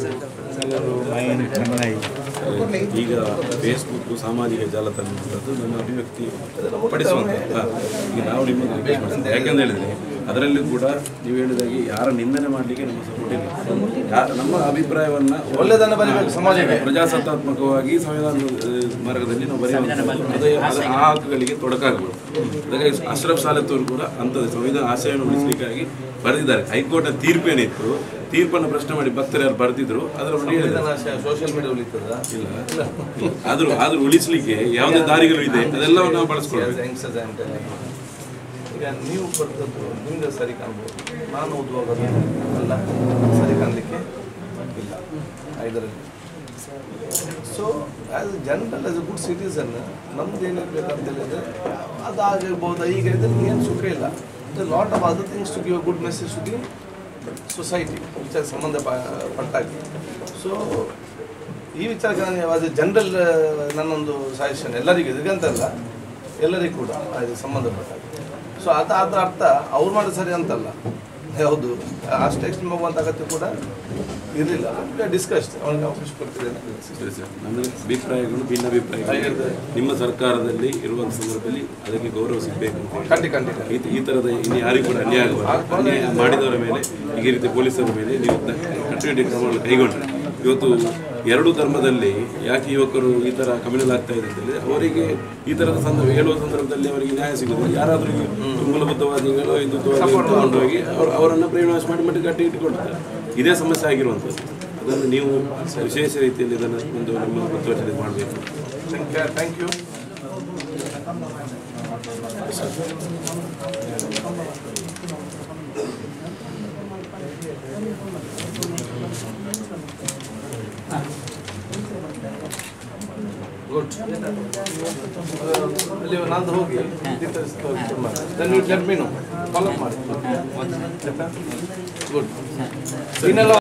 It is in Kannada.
ಎಲ್ಲರೂ ಮೈನ್ ಚೆನ್ನೈ ಈಗ ಫೇಸ್ಬುಕ್ ಸಾಮಾಜಿಕ ಜಾಲತಾಣದ್ದು ನಮ್ಮ ಅಭಿವ್ಯಕ್ತಿ ಪಡಿಸುವಂತ ಈಗ ನಾವು ನಿಮ್ಮನ್ನು ರಿಕ್ವೆಸ್ಟ್ ಮಾಡ್ತೀವಿ ಯಾಕಂತ ಹೇಳಿದ್ರೆ ಅದರಲ್ಲಿ ಕೂಡ ನೀವು ಹೇಳಿದಾಗೆ ಯಾರ ನಿಂದನೆ ಮಾಡಲಿಕ್ಕೆ ನಮ್ಮ ಸಪೋರ್ಟ್ ಇಲ್ಲ ಯಾ- ನಮ್ಮ ಅಭಿಪ್ರಾಯವನ್ನ ಒಳ್ಳೆದನ್ನ ಬರೀಬೇಕು ಸಮಾಜಕ್ಕೆ. ಪ್ರಜಾಸತ್ತಾತ್ಮಕವಾಗಿ ಸಂವಿಧಾನ ಮಾರ್ಗದಲ್ಲಿ ನಾವು ಬರೆಯುವಂಥದ್ದು ಅದೇ ಅದ- ಆ ಹಕ್ಕುಗಳಿಗೆ ತೊಡಕಾಗಬಹುದು ಹಾಗಾಗಿ ಅಶ್ರಫ್ ಸಾಲತ್ತವರು ಕೂಡ ಅಂಥದ್ದು ಸಂವಿಧಾನ ಆಶಯವನ್ನು ಉಳಿಸಲಿಕ್ಕಾಗಿ ಬರೆದಿದ್ದಾರೆ ಹೈಕೋರ್ಟ್ ತೀರ್ಪೇನಿತ್ತು ತೀರ್ಪನ್ನು ಪ್ರಶ್ನೆ ಮಾಡಿ ಭಕ್ತರು ಯಾರು ಬರೆದಿದ್ರು ಅದರ ಬಗ್ಗೆ ಹೇಳಿದ್ದಾರೆ. ಸೋಷಿಯಲ್ ಮೀಡಿಯಾ ಉಳಿತದ ಇಲ್ಲ ಆದ್ರೂ ಆದ್ರೂ ಉಳಿಸ್ಲಿಕ್ಕೆ ಯಾವುದೇ ದಾರಿಗಳು ಇದೆ ಅದೆಲ್ಲವನ್ನು ನಾವು ಬಳಸ್ಕೊಳ್ಬೇಕು ಯಂಗ್ಸ್ಟರ್ಸ್ ಅಂತ ಈಗ ನೀವು ಬರ್ತದ್ದು ನಿಮ್ಗೆ ಸರಿ ಕಾಣ್ಬೋದು ನಾನು ಓದುವಾಗ ಅಲ್ಲ ಸರಿ ಕಾಣಲಿಕ್ಕೆ ಇಲ್ಲ ಇದರಲ್ಲಿ so as a general as a good citizen ನಮ್ದು ಏನಿರ್ಬೇಕಂತ ಹೇಳಿದ್ರೆ ಅದು ಆಗಿರ್ಬೋದು ಈಗ ಇದ್ರಲ್ಲಿ ಏನು ಸುಖ ಇಲ್ಲ lot of other things to give a good message to the society ವಿಚಾರ ಸಂಬಂಧ ಪಟ್ಟಾಗಿ ಸೊ ಈ ವಿಚಾರಕ್ಕೆ ನಾನು ಆಸ್ ಎ ಜನರಲ್ ನನ್ನೊಂದು ಸಜೆಷನ್ ಎಲ್ಲರಿಗೂ ಇದಕ್ಕಂತಲ್ಲ ಎಲ್ಲರಿಗೂ ಕೂಡ ಅದು ಸಂಬಂಧಪಟ್ಟಾಗ ಸೊ ಅದು ಅದರ ಅರ್ಥ ಅವ್ರು ಮಾಡೋದು ಸರಿ ಅಂತಲ್ಲ ಹೌದು ಅಷ್ಟು ಎಕ್ಸ್ಟ್ರೀಮ್ ಹೋಗುವಂಥ ಅಗತ್ಯ ಕೂಡ ಇರಲಿಲ್ಲ ಡಿಸ್ಕಸ್ ಅವನಿಗೆ ಅವಕಾಶ ಕೊಡ್ತಿದ್ದೇನೆ ಸರಿ ಸರ್ ನನ್ನ ಅಭಿಪ್ರಾಯಗಳು ಭಿನ್ನಾಭಿಪ್ರಾಯ ನಿಮ್ಮ ಸರ್ಕಾರದಲ್ಲಿ ಇರುವಂಥ ಸಂದರ್ಭದಲ್ಲಿ ಅದಕ್ಕೆ ಗೌರವ ಸಿಗಬೇಕು ಅಂತ ಹೇಳಿ. ಖಂಡಿತ ಖಂಡಿತ ಈ- ಈ ಥರದ ಇನ್ನು ಯಾರಿಗೂ ಕೂಡ ಅನ್ಯಾಯ ಆಗಬಾರ್ದು ಅನ್ಯಾಯ ಮಾಡಿದವರ ಮೇಲೆ ಈಗ ಈ ರೀತಿ ಪೊಲೀಸರ ಮೇಲೆ ನೀವು ದ- ಕಟ್ಟುನಿಟ್ಟಿನ ಕ್ರಮಗಳನ್ನು ಕೈಗೊಂಡ್ರೆ ಇವತ್ತು ಎರಡು ಧರ್ಮದಲ್ಲಿ ಯಾಕೆ ಯುವಕರು ಈ ಥರ ಕಮ್ಯುನಲ್ ಆಗ್ತಾ ಇದೆ ಅಂತೇಳಿ ಅವರಿಗೆ ಈ ಥರದ ಸಂದರ್ಭ ಹೇಳುವ ಸಂದರ್ಭದಲ್ಲಿ ಅವರಿಗೆ ನ್ಯಾಯ ಸಿಗುವುದಿಲ್ಲ ಯಾರಾದರೂ ಮೂಲಭೂತವಾದಿಗಳು ಹಿಂದುತ್ವವಾದಿ ತಗೊಂಡೋಗಿ ಅವರು ಅವರನ್ನು ಬ್ರೈನ್ ಮಾಡಿ ಮಟ್ಟ ಗಟ್ಟಿ ಇಟ್ಟುಕೊಂಡಿದ್ದಾರೆ ಇದೇ ಸಮಸ್ಯೆ ಆಗಿರುವಂಥದ್ದು ಅದನ್ನು ನೀವು ವಿಶೇಷ ರೀತಿಯಲ್ಲಿ ಇದನ್ನು ಒಂದು ನಿಮ್ಮ ಮುತುವರ್ಜಿಯಲ್ಲಿ ಮಾಡಬೇಕು ಥ್ಯಾಂಕ್ ಯು ಗುಡ್ ಅಲ್ಲಿ ನಾಲ್ದು ಹೋಗಿ details ಹೋಗಿ ಇದು ಮಾಡಿ. Then you let me know. Follow up ಮಾಡಿ ಗುಡ್ ಇನ್ನೆಲ್ಲ